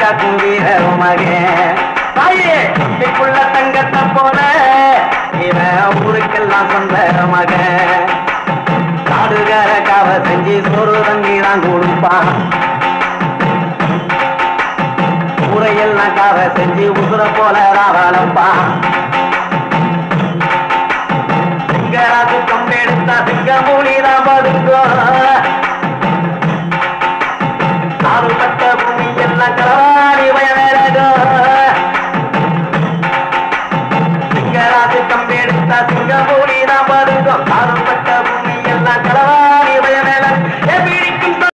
காக்கும் வீர மகன் தாயே குட்டிக்குள்ள தங்கத்தை போல இவன் ஊருக்கெல்லாம் சொந்த மகன் காடுகார காவ செஞ்சு சோறு தங்கி தான் கொடுப்பான் ஊரையெல்லாம் காவ செஞ்சு உசுர போல ராவலப்பான் சிங்கராஜு கம்பெடுத்தா சிங்கமூலி தான் பதுக்கும் ஆறுபட்ட பூமி எல்லாம் களவாடி வயவேரகம் சிங்கராஜு கம்பெடுத்தா சிங்கமூலி தான் பதுக்கும் ஆறுபட்ட பூமி எல்லாம் களவாடி